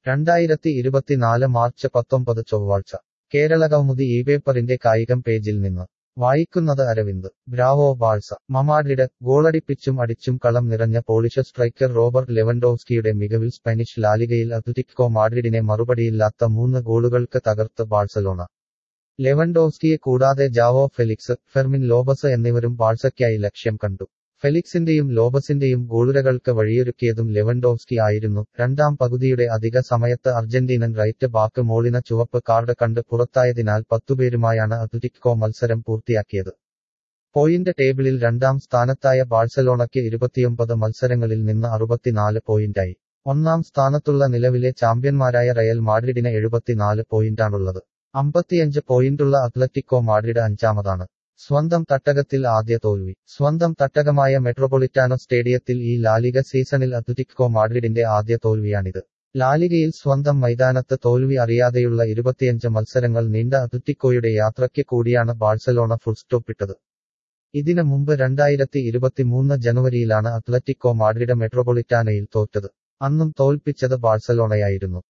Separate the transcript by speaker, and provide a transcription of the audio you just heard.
Speaker 1: രണ്ടായിരത്തി ഇരുപത്തിനാല് മാർച്ച് പത്തൊമ്പത് ചൊവ്വാഴ്ച കേരളകൗമുദി ഈ പേപ്പറിന്റെ കായികം പേജിൽ നിന്ന് വായിക്കുന്നത് അരവിന്ദ് ബ്രാവോ ബാഴ്സ മമാഡ്രിഡ് ഗോളടിപ്പിച്ചും അടിച്ചും കളം നിറഞ്ഞ പോളിഷ് സ്ട്രൈക്കർ റോബർട്ട് ലെവൻഡോവ്സ്കിയുടെ മികവിൽ സ്പാനിഷ് ലാലിഗയിൽ അത്ലറ്റിക്കോ മാഡ്രിഡിനെ മറുപടിയില്ലാത്ത മൂന്ന് ഗോളുകൾക്ക് തകർത്ത് ബാഴ്സലോണ ലെവൻഡോവ്സ്കിയെ കൂടാതെ ജാവോ ഫെലിക്സ് ഫെർമിൻ ലോബസ് എന്നിവരും ബാഴ്സയ്ക്കായി ലക്ഷ്യം കണ്ടു ഫെലിക്സിന്റെയും ലോബസിന്റെയും ഗോളുരകൾക്ക് വഴിയൊരുക്കിയതും ലെവൻഡോവ്സ്കി ആയിരുന്നു രണ്ടാം പകുതിയുടെ അധിക സമയത്ത് അർജന്റീനൻ റൈറ്റ് ബാക്ക് മോളിന ചുവപ്പ് കാർഡ് കണ്ട് പുറത്തായതിനാൽ പത്തുപേരുമായാണ് അത്ലറ്റിക്കോ മത്സരം പൂർത്തിയാക്കിയത് പോയിന്റ് ടേബിളിൽ രണ്ടാം സ്ഥാനത്തായ ബാഴ്സലോണയ്ക്ക് ഇരുപത്തിയൊമ്പത് മത്സരങ്ങളിൽ നിന്ന് അറുപത്തിനാല് പോയിന്റായി ഒന്നാം സ്ഥാനത്തുള്ള നിലവിലെ ചാമ്പ്യന്മാരായ റയൽ മാഡ്രിഡിന് എഴുപത്തിനാല് പോയിന്റാണുള്ളത് അമ്പത്തിയഞ്ച് പോയിന്റുള്ള അത്ലറ്റിക്കോ മാഡ്രിഡ് അഞ്ചാമതാണ് സ്വന്തം തട്ടകത്തിൽ ആദ്യ തോൽവി സ്വന്തം തട്ടകമായ മെട്രോപൊളിറ്റാനോ സ്റ്റേഡിയത്തിൽ ഈ ലാലിക സീസണിൽ അത്ലറ്റിക്കോ മാഡ്രിഡിന്റെ ആദ്യ തോൽവിയാണിത് ലാലിഗയിൽ സ്വന്തം മൈതാനത്ത് തോൽവി അറിയാതെയുള്ള ഇരുപത്തിയഞ്ച് മത്സരങ്ങൾ നീണ്ട അത്ലറ്റിക്കോയുടെ യാത്രയ്ക്ക് കൂടിയാണ് ബാഴ്സലോണ ഫുൾ സ്റ്റോപ്പിട്ടത് ഇതിനു മുമ്പ് രണ്ടായിരത്തി ഇരുപത്തിമൂന്ന് ജനുവരിയിലാണ് അത്ലറ്റിക്കോ മാഡ്രിഡ് മെട്രോപൊളിറ്റാനയിൽ തോറ്റത് അന്നും തോൽപ്പിച്ചത് ബാഴ്സലോണയായിരുന്നു